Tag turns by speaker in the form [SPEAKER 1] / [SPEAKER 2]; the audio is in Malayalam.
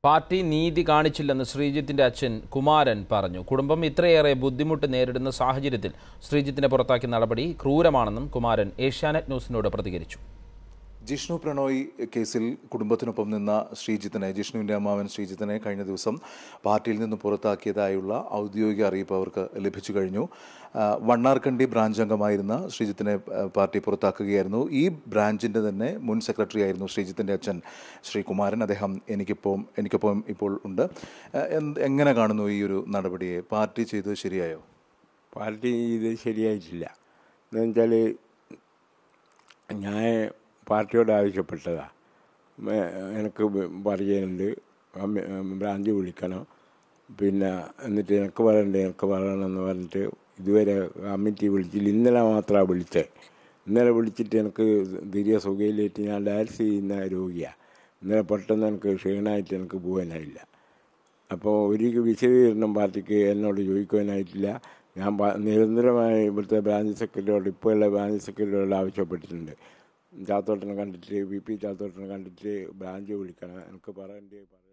[SPEAKER 1] പാർട്ടി നീതി കാണിച്ചില്ലെന്ന് ശ്രീജിത്തിന്റെ അച്ഛൻ കുമാരൻ പറഞ്ഞു കുടുംബം ഇത്രയേറെ ബുദ്ധിമുട്ട് നേരിടുന്ന സാഹചര്യത്തിൽ ശ്രീജിത്തിനെ പുറത്താക്കിയ നടപടി ക്രൂരമാണെന്നും കുമാരൻ ഏഷ്യാനെറ്റ് ന്യൂസിനോട് പ്രതികരിച്ചു
[SPEAKER 2] ജിഷ്ണു പ്രണോയ് കേസിൽ കുടുംബത്തിനൊപ്പം നിന്ന ശ്രീജിത്തിനെ ജിഷ്ണുവിൻ്റെ അമ്മാവൻ ശ്രീജിത്തിനെ കഴിഞ്ഞ ദിവസം പാർട്ടിയിൽ നിന്ന് പുറത്താക്കിയതായുള്ള ഔദ്യോഗിക അറിയിപ്പ് അവർക്ക് ലഭിച്ചു കഴിഞ്ഞു ആ, വണ്ണാർക്കണ്ടി ബ്രാഞ്ച് അംഗമായിരുന്ന ശ്രീജിത്തിനെ ആ, പാർട്ടി പുറത്താക്കുകയായിരുന്നു ഈ ബ്രാഞ്ചിൻ്റെ തന്നെ മുൻ സെക്രട്ടറി ആയിരുന്നു ശ്രീജിത്തിൻ്റെ അച്ഛൻ ശ്രീ കുമാരൻ അദ്ദേഹം എനിക്കിപ്പോൾ എനിക്കൊപ്പം ഇപ്പോൾ ഉണ്ട് ആ, എന്ത്- എങ്ങനെ കാണുന്നു ഈ ഒരു നടപടിയെ പാർട്ടി ചെയ്തത് ശരിയായോ
[SPEAKER 3] പാർട്ടി ഇത് ശരിയായിട്ടില്ല എന്ന് വെച്ചാൽ ഞാൻ പാർട്ടിയോട് ആവശ്യപ്പെട്ടതാ മേ- എനിക്ക് പറയാനുണ്ട് അമ്മ- ബ്രാഞ്ച് വിളിക്കണം പിന്നെ എന്നിട്ട് എനിക്ക് പറയണ്ടേ എനിക്ക് പറയണമെന്ന് പറഞ്ഞിട്ട് ഇതുവരെ കമ്മിറ്റി വിളിച്ചില്ല ഇന്നലെ മാത്രമാണ് വിളിച്ചത് ഇന്നലെ വിളിച്ചിട്ട് എനിക്ക് തിരികെ സുഖയിലേറ്റ് ഞാൻ ഡയാലിസിസ് ചെയ്യുന്ന രോഗിയാണ് ഇന്നലെ പെട്ടെന്ന് എനിക്ക് ക്ഷീണമായിട്ട് എനിക്ക് പോകാനായില്ല അപ്പോൾ ഒരു വിശദീകരണം പാർട്ടിക്ക് എന്നോട് ചോദിക്കുവാനായിട്ടില്ല ഞാൻ പ- നിരന്തരമായി ഇവിടുത്തെ ബ്രാഞ്ച് സെക്രട്ടറിയോട് ഇപ്പോഴുള്ള ബ്രാഞ്ച് സെക്രട്ടറിയോട് ആവശ്യപ്പെട്ടിട്ടുണ്ട് ചാത്തോട്ടനെ കണ്ടിട്ട് വി പി ചാത്തോട്ടനെ കണ്ടിട്ട് ബ്രാഞ്ച് വിളിക്കണം എനിക്ക് പറയണ്ടേ പറ